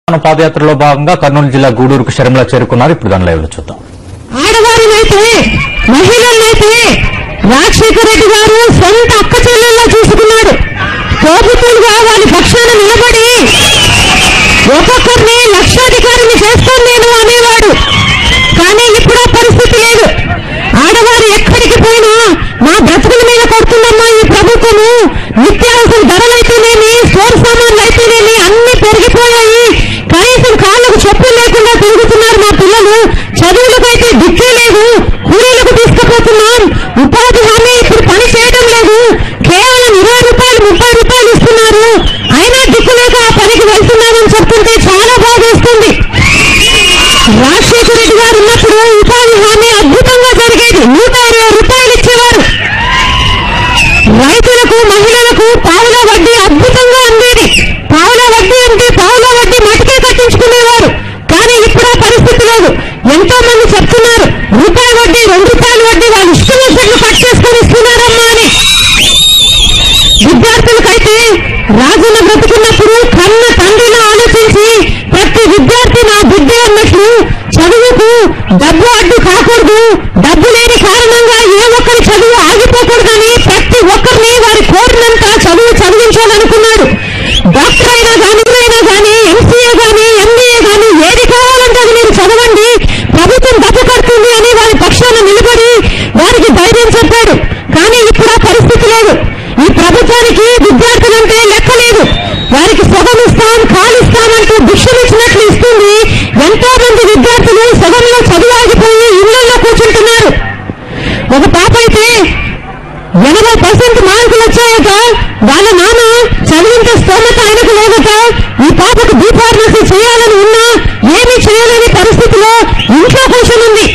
మన పాదయాత్రలో భాగంగా కర్నూలు జిల్లా గూడూరుకు శర్మల చేరుకున్నారు ఇప్పుడు దాని లైవ్ లో చూద్దాం ఆడవారినైతే మహిళలైతే రాజశేఖర రెడ్డి గారు సొంత అక్క చెల్లెల్లా చూసుకున్నాడు తోబుతులుగా వాళ్ళ పక్షాన నిలబడి ఒక్కొక్కరిని లక్షాధికారిని చేస్తాను నేను అనేవాడు కానీ ఇప్పుడు ఆ పరిస్థితి లేదు ఆడవారు ఎక్కడికి పోయినా మా బ్రతుకుల మీద కొడుతుందమ్మా ఈ ప్రభుత్వము నిత్యావసర ధరలైతేనేమి స్టోర్ సామాన్లు అయితేనేమి అన్ని పెరిగిపోయాయి కనీసం కాళ్ళకు చెప్పులు లేకుండా తిరుగుతున్నారు మా పిల్లలు చదువులకైతే దిక్కే లేదు కూలీలకు తీసుకుపోతున్నాం ఉపాధి హామీ ఇప్పుడు పని చేయడం లేదు కేవలం ఇరవై రూపాయలు ముప్పై రూపాయలు ఇస్తున్నారు అయినా దిక్కు లేక ఆ పనికి వెళ్తున్నామని చెప్తుంటే చాలా బాధేస్తుంది రాజశేఖర రెడ్డి గారు ఉన్నప్పుడు ఉపాధి హామీ అద్భుతంగా జరిగేది నూట ఇరవై రూపాయలు ఇచ్చేవారు రైతులకు మహిళలకు పావుల వడ్డీ అద్భుతంగా అందేది పావుల వడ్డీ అంటే పావుల వడ్డీ మటుకే కట్టించుకునేవారు కానీ ఇప్పుడు ఆ పరిస్థితి లేదు ఎంతో మంది చెప్తున్నారు రూపాయి వడ్డీ రెండు రూపాయల వడ్డీ వాళ్ళు ఇష్టం వచ్చినట్లు కట్ చేసుకొని ఇస్తున్నారమ్మా అని విద్యార్థులకైతే రాజుల బ్రతుకున్నప్పుడు కన్న తండ్రిని ఆలోచించి ప్రతి విద్యార్థి నా బిడ్డే అన్నట్లు చదువుకు డబ్బు అడ్డు కాకూడదు డబ్బు లేని కారణంగా ఏ ఒక్కరి చదువు ఆగిపోకూడదని ప్రతి ఒక్కరిని వారి కోరినంత చదువు చదివించాలనుకున్నాడు డాక్టర్ అయినా కానీ అయినా కానీ ఎంసీఏ కానీ ఎంబీఏ కానీ ఏది కావాలంటే అది మీరు చదవండి ప్రభుత్వం డబ్బు కడుతుంది అని వారి పక్షాన నిలబడి వారికి ధైర్యం చెప్పాడు కానీ ఇప్పుడు ఆ పరిస్థితి లేదు ఈ ప్రభుత్వానికి విద్యార్థులంటే లెక్క లేదు వారికి సగం ఇస్తాం కాలిస్తామంటూ భిక్షమిచ్చినట్లు ఇస్తుంది ఎంతో మంది విద్యార్థులు సగంలో చదువు ఆగిపోయి ఇళ్లలో కూర్చుంటున్నారు ఒక పాప అయితే ఎనభై పర్సెంట్ మార్కులు వచ్చాయట వాళ్ళ నాన్న చదివించే స్తోమత ఆయనకు లేదట ఈ పాపకు బీ ఫార్మసీ చేయాలని ఉన్నా ఏమీ చేయలేని పరిస్థితిలో ఇంట్లో కూర్చొనుంది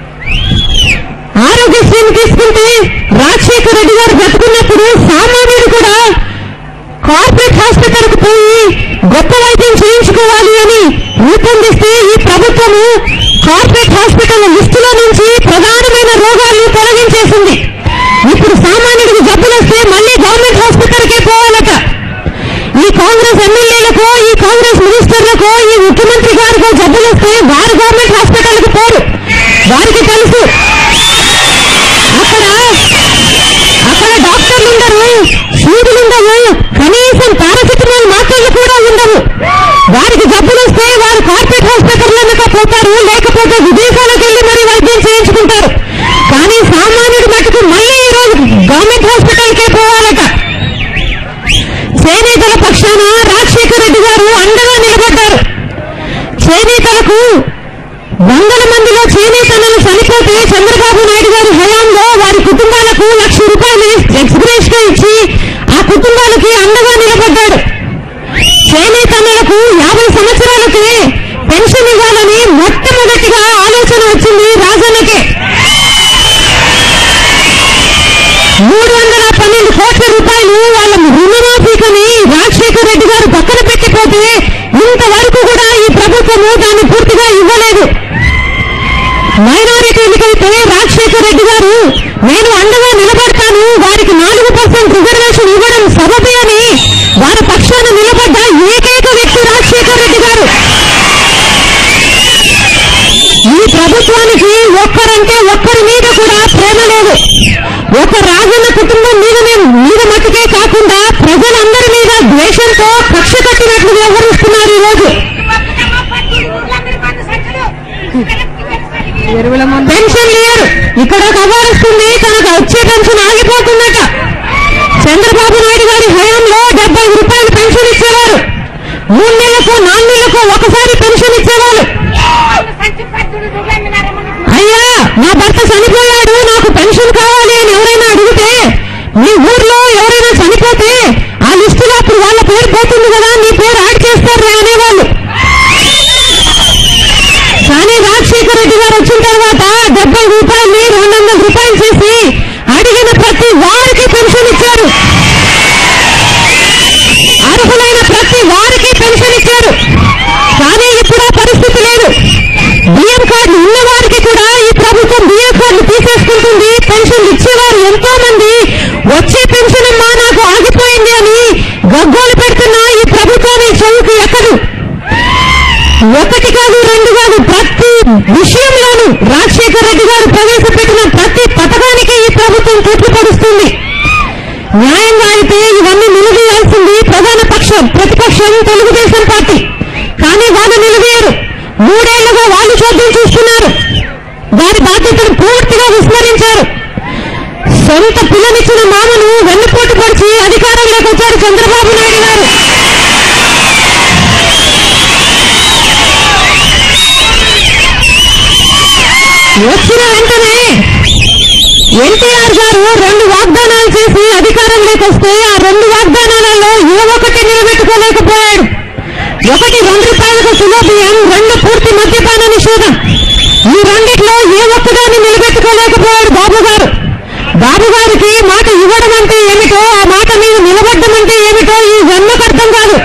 ఆరోగ్యశ్రీని తీసుకుంటే రాజశేఖర రెడ్డి గారు బ్రతుకున్నప్పుడు సామాన్యుడు కూడా కార్పొరేట్ హాస్పిటల్ కు పోయి గొప్ప వైద్యం చేయించుకోవాలి అని రూపొందిస్తే ఈ ప్రభుత్వము కార్పొరేట్ హాస్పిటల్ లిస్టులో నుంచి ప్రధానమైన రోగాలను తొలగించేసింది ఇప్పుడు సామాన్యుడికి జబ్బులు వస్తే మళ్ళీ గవర్నమెంట్ హాస్పిటల్కే పోవాలట ఈ కాంగ్రెస్ ఎమ్మెల్యేలకు ఈ కాంగ్రెస్ మినిస్టర్లకు ఈ ముఖ్యమంత్రి గారికో జబ్బులు వస్తే వారు గవర్నమెంట్ హాస్పిటల్కి పోరు వారికి తెలుసు అక్కడ అక్కడ డాక్టర్లు ఉండరు సూదులు ఉండవు కనీసం పారాసిటమాల్ మాత్రలు కూడా ఉండవు వారికి జబ్బులు వస్తే వారు కార్పొరేట్ హాస్పిటల్లకు పోతారు లేకపోతే విదేశాలకు వెళ్ళి మరి వైద్యం చేయించుకుంటారు కానీ సామాన్యుడు మటుకు మళ్ళీ ఈ రోజు గవర్నమెంట్ హాస్పిటల్కే పోవాలట చేనేతల పక్షాన రాజశేఖర రెడ్డి గారు అండగా నిలబడ్డారు చేనేతలకు వందల మందిలో చేనేతలను చనిపోతే చంద్రబాబు నాయుడు గారి హయాంలో వారి కుటుంబాలకు లక్ష రూపాయలు ఎక్స్గ్రేస్ గా ఇచ్చి ఆ కుటుంబాలకి అండగా నిలబడ్డాడు చేనేతలకు యాభై సంవత్సరాలకి పెన్షన్ ఇవ్వాలని మొట్టమొదటిగా ఆలోచన వచ్చింది రాజన్నకే మూడు వందల పన్నెండు కోట్ల రూపాయలు వాళ్ళ రుణమాఫీకని రాజశేఖర రెడ్డి గారు పక్కన పెట్టిపోతే ఇంతవరకు కూడా ఈ ప్రభుత్వము దాన్ని పూర్తిగా ఇవ్వలేదు మైనారిటీలకైతే రాజశేఖర రెడ్డి గారు నేను అండగా నిలబడతాను వారికి నాలుగు పర్సెంట్ రిజర్వేషన్ ఇవ్వడం సబబే అని వారి పక్షాన నిలబడ్డ ఏకైక వ్యక్తి రాజశేఖర రెడ్డి గారు ఈ ప్రభుత్వానికి ఒక్కరంటే ఒక్కరి మీద కూడా ప్రేమ లేదు ఒక రాజన్న కుటుంబం మీద మీద మట్టుకే కాకుండా ప్రజలందరి మీద ద్వేషంతో కక్ష కట్టినట్లు వ్యవహరిస్తున్నారు ఈ రోజు పెన్షన్ లేరు ఇక్కడ ఒక అవార్డు వస్తుంది తనకు వచ్చే పెన్షన్ ఆగిపోతుందట చంద్రబాబు నాయుడు గారి హయాంలో డెబ్బై రూపాయలు పెన్షన్ ఇచ్చేవారు మూడు నెలలకు నాలుగు నెలలకు ఒకసారి పెన్షన్ ఇచ్చేవారు అయ్యా నా భర్త చనిపోయాడు నాకు పెన్షన్ కావాలి అని ఎవరైనా అడిగితే మీ ఊర్లో ఎవరైనా చనిపోతే ఆ లిస్టులో అప్పుడు వాళ్ళ పేరు పోతుంది కదా నీ పేరు యాడ్ చేస్తారు అనేవాళ్ళు కానీ రాజశేఖర రెడ్డి గారు వచ్చిన తర్వాత డెబ్బై రూపాయలు రెండు వందల రూపాయలు చేసి అడిగిన ప్రతి వారికి పెన్షన్ ఇచ్చారు అర్హులైన ప్రతి వారికి పెన్షన్ ఇచ్చారు కానీ ఇప్పుడు ఆ పరిస్థితి లేదు బియ్యం కార్డులు ఉన్న వారికి కూడా ఈ ప్రభుత్వం బియ్యం కార్డులు తీసేసుకుంటుంది పెన్షన్లు ఇచ్చేవారు ఎంతో మంది వచ్చే పెన్షన్ అమ్మా నాకు ఆగిపోయింది అని గగ్గోలు పెడుతున్నా ఈ ప్రభుత్వాన్ని చెవుకి ఎక్కదు ఒకటి కాదు రెండు కాదు ప్రతి విషయంలోనూ రాజశేఖర రెడ్డి గారు ప్రవేశపెట్టిన ప్రతి పథకానికి ఈ ప్రభుత్వం తూట్లు పడుస్తుంది న్యాయంగా అయితే ఇవన్నీ నిలదీయాల్సింది ప్రధాన పక్షం ప్రతిపక్షం తెలుగుదేశం పార్టీ కానీ వాళ్ళు నిలదీయరు మూడేళ్లుగా వాళ్ళు చోద్యం చూస్తున్నారు వారి బాధ్యతను పూర్తిగా విస్మరించారు సొంత పిల్లనిచ్చిన మామను వెన్నుపోటు పొడిచి అధికారంలోకి వచ్చారు చంద్రబాబు నాయుడు గారు వచ్చిన వెంటనే ఎన్టీఆర్ గారు రెండు వాగ్దానాలు చేసి అధికారంలోకి వస్తే ఆ రెండు వాగ్దానాలలో ఏ ఒక్కటి నిలబెట్టుకోలేకపోయాడు ఒకటి రెండు రూపాయలకు కిలో బియ్యం రెండు పూర్తి మద్యపాన నిషేధం ఈ రెండిట్లో ఏ ఒక్కదాన్ని నిలబెట్టుకోలేకపోయాడు బాబు గారు బాబు గారికి మాట ఇవ్వడం అంటే ఏమిటో ఆ మాట మీద నిలబడ్డం అంటే ఏమిటో ఈ జన్మకు అర్థం కాదు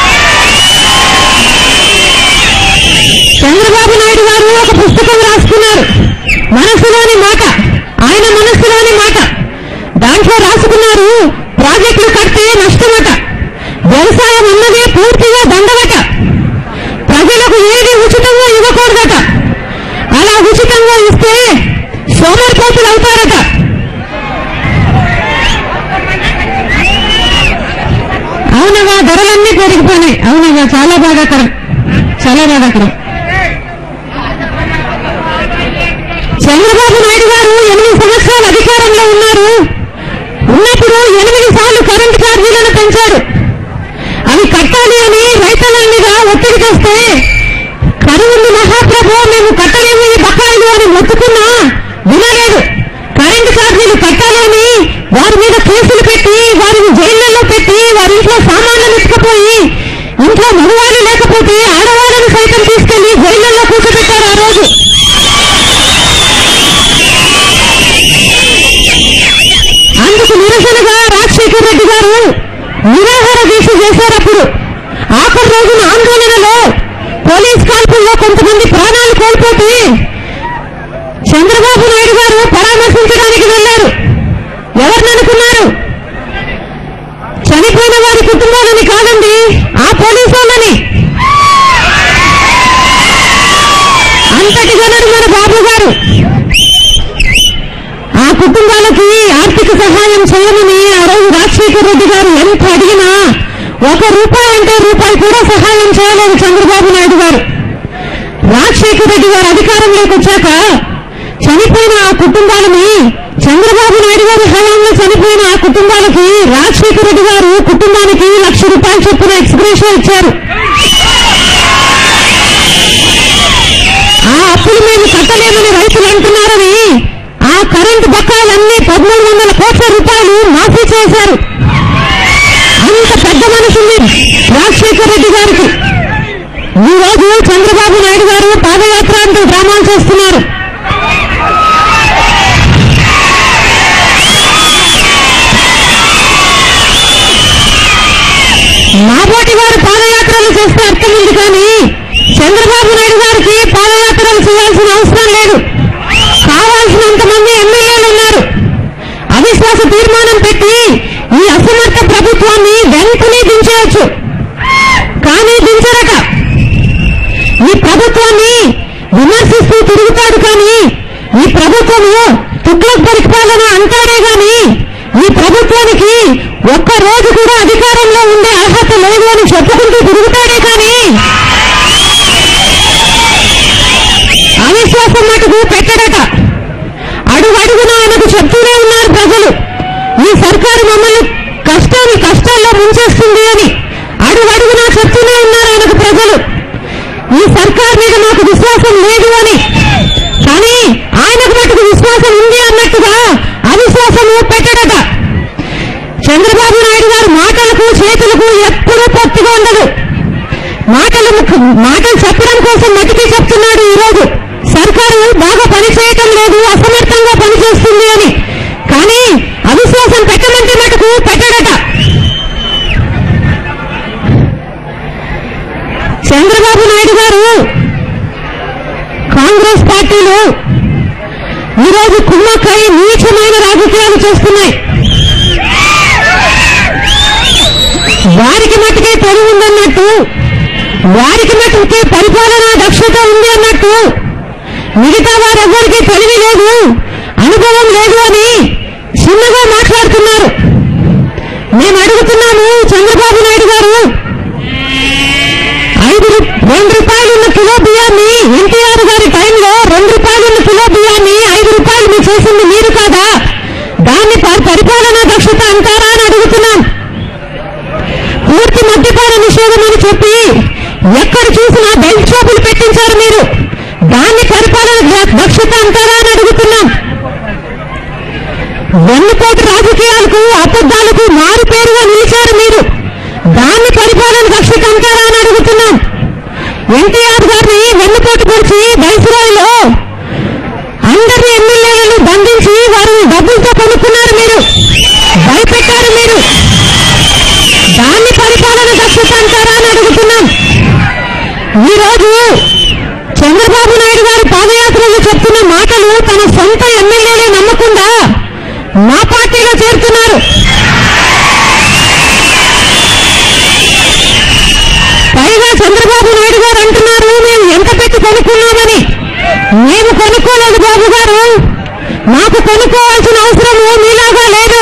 చంద్రబాబు నాయుడు గారు ఒక పుస్తకం రాసుకున్నారు మనసులోని మాట ఆయన మనస్సులోని మాట దాంట్లో రాసుకున్నారు ప్రాజెక్టులు కడితే నష్టమట వ్యవసాయం అన్నదే పూర్తిగా దండగట ప్రజలకు ఏది ఉచితంగా ఇవ్వకూడదట అలా ఉచితంగా ఇస్తే సోమరిపోతులు అవుతారట అవునగా ధరలన్నీ పెరిగిపోయినాయి అవునగా చాలా బాధాకరం చాలా బాధాకరం చంద్రబాబు నాయుడు గారు ఎనిమిది సంవత్సరాలు అధికారంలో ఉన్నారు ఉన్నప్పుడు ఎనిమిది సార్లు కరెంటు ఛార్జీలను పెంచారు అవి కట్టాలి అని రైతుల మీద ఒత్తిడి చేస్తే కరువుంది మహాప్రభు మేము కట్టలేము ఈ బకాయిలు అని మొత్తుకున్నా వినలేదు కరెంటు ఛార్జీలు కట్టాలని వారి మీద కేసులు పెట్టి వారిని జైళ్లలో పెట్టి వారి ఇంట్లో సామాన్లు ఎత్తుకుపోయి ఇంట్లో మగవాళ్ళు లేకపోతే ఆడవాళ్ళని సైతం తీసుకెళ్లి జైళ్లలో కూర్చోబెట్టారు ఆ రోజు అందుకు నిరసనగా రాజశేఖర్ రెడ్డి గారు నిరాహార దీక్ష చేశారప్పుడు ఆఖరి రోజున ఆందోళనలో పోలీస్ కాల్పుల్లో కొంతమంది ప్రాణాలు కోల్పోతే చంద్రబాబు నాయుడు గారు పరామర్శించడానికి వెళ్లారు ఎవరిని అనుకున్నారు చనిపోయిన వారి కుటుంబాలని కాదండి ఆ పోలీసు వాళ్ళని అంతటి జనరు మన బాబు గారు ఆ కుటుంబాలకి ఆర్థిక సహాయం చేయమని ఆ రోజు రాజశేఖర రెడ్డి గారు ఎంత అడిగినా ఒక రూపాయి అంటే రూపాయి కూడా సహాయం చేయలేదు చంద్రబాబు నాయుడు గారు రాజశేఖర రెడ్డి గారు అధికారంలోకి వచ్చాక చనిపోయిన ఆ కుటుంబాలని చంద్రబాబు నాయుడు గారి హయాంలో చనిపోయిన ఆ కుటుంబాలకి రాజశేఖర రెడ్డి గారు కుటుంబానికి లక్ష రూపాయలు చొప్పున ఎక్స్ప్రెషన్ ఇచ్చారు ఆ అప్పులు మేము కట్టలేమని రైతులు అంటున్నారని ఆ కరెంటు బకాయిలన్నీ పదమూడు వందల కోట్ల రూపాయలు మాఫీ చేశారు అంత పెద్ద మనసుంది రాజశేఖర రెడ్డి గారికి ఈ రోజు చంద్రబాబు నాయుడు గారు పాదయాత్ర అంటూ డ్రామాలు చేస్తున్నారు మాబోటి గారు పాదయాత్రలు చేస్తే అర్థం ఉంది కానీ చంద్రబాబు నాయుడు గారికి పాదయాత్రలు చేయాల్సిన అవసరం లేదు కావాల్సినంత మంది ఎమ్మెల్యేలు ఉన్నారు అవిశ్వాస తీర్మానం పెట్టి ఈ అసమర్థ ప్రభుత్వాన్ని వెంటనే దించేయచ్చు కానీ దించరట ఈ ప్రభుత్వాన్ని విమర్శిస్తూ తిరుగుతాడు కానీ ఈ ప్రభుత్వము తుగ్లక్ పరిపాలన అంటాడే గాని ఈ ప్రభుత్వానికి ఒక్క రోజు కూడా అధికారంలో ఉండే అర్హత లేదు అని చెప్పుకుంటూ తిరుగుతాడే కానీ అవిశ్వాసం మటుకు పెట్టడట అడుగు అడుగున ఆయనకు చెప్తూనే ఉన్నారు ప్రజలు ఈ సర్కారు మమ్మల్ని కష్టాన్ని కష్టాల్లో ముంచేస్తుంది అని అడుగు అడుగునా చెప్తూనే ఉన్నారు ఆయనకు ప్రజలు ఈ సర్కార్ మీద మాకు విశ్వాసం లేదు అని కానీ ఆయనకు మటుకు విశ్వాసం ఉంది అన్నట్టుగా అవిశ్వాసము పెట్టడట చంద్రబాబు నాయుడు గారు మాటలకు చేతులకు ఎప్పుడూ పొత్తుగా ఉండదు మాటలు ముఖ్య- మాటలు చెప్పడం కోసం మటుకి చెప్తున్నాడు ఈ రోజు సర్కారు బాగా పనిచేయటం లేదు అసమర్థంగా పనిచేస్తుంది అని కానీ అవిశ్వాసం పెట్టమంటే మటుకు పెట్టడట చంద్రబాబు నాయుడు గారు కాంగ్రెస్ పార్టీలు ఈరోజు కుమ్మక్కై నీచమైన రాజకీయాలు చేస్తున్నాయి వారికి మట్టుకే తెలివి ఉందన్నట్టు వారికి మట్టుకే పరిపాలన మిగతా వారెవ్వరికీ తెలివి లేదు అనుభవం లేదు అని చిన్నగా మాట్లాడుతున్నారు మేము అడుగుతున్నాము చంద్రబాబు నాయుడు గారు ఐదు రూ- రెండు రూపాయలున్న కిలో బియ్యాన్ని ఎన్టీఆర్ గారి టైంలో రెండు రూపాయలున్న కిలో బియ్యాన్ని ఐదు రూపాయలు మీరు చేసింది మీరు కాదా దాన్ని ప- పరిపాలనా దక్షత అంటారా అని అడుగుతున్నాం పూర్తి మద్యపాన నిషేధం అని చెప్పి ఎక్కడ చూసినా బెల్ట్ షాపులు పెట్టించారు మీరు దాన్ని పరిపాలన ద- దక్షత అంటారా అని అడుగుతున్నాం వెన్నుపోటు రాజకీయాలకు అబద్ధాలకు మారు పేరుగా నిలిచారు మీరు దాన్ని పరిపాలన దక్షత అంటారా అని అడుగుతున్నాం ఎన్టీఆర్ గారిని వెన్నుపోటు పొడిచి వైస్రాయ్లో అందరిని ఎమ్మెల్యేలను బంధించి వారిని డబ్బులతో కొనుక్కున్నారు మీరు భయపెట్టారు మీరు దాన్ని పరిపాలన దక్షత అంటారా అని అడుగుతున్నాం ఈ రోజు చంద్రబాబు నాయుడు గారు పాదయాత్రలో చెప్తున్న మాటలు తన సొంత ఎమ్మెల్యేలే నమ్మకుండా మా పార్టీలో చేరుతున్నారు పైగా చంద్రబాబు నాయుడు గారు అంటున్నారు మేము ఎంత పెట్టి కొనుక్కున్నామని మేము కొనుక్కోలేదు బాబు గారు మాకు కొనుక్కోవాల్సిన అవసరం మీలాగా లేదు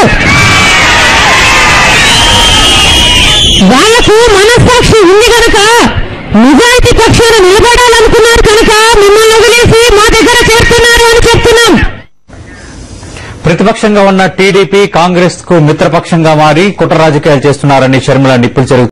వాళ్లకు మనస్సాక్షి ఉంది కనుక నిజాయితీ పక్షాన నిలబడాలనుకున్నారు కనుక మిమ్మల్ని వదిలేసి మా దగ్గర చేరుతున్నారు అని చెప్తున్నాం ప్రతిపక్షంగా ఉన్న టీడీపీ కాంగ్రెస్ కు మిత్రపక్షంగా మారి కుట్ర రాజకీయాలు చేస్తున్నారని షర్మిల నిప్పులు చెరుగు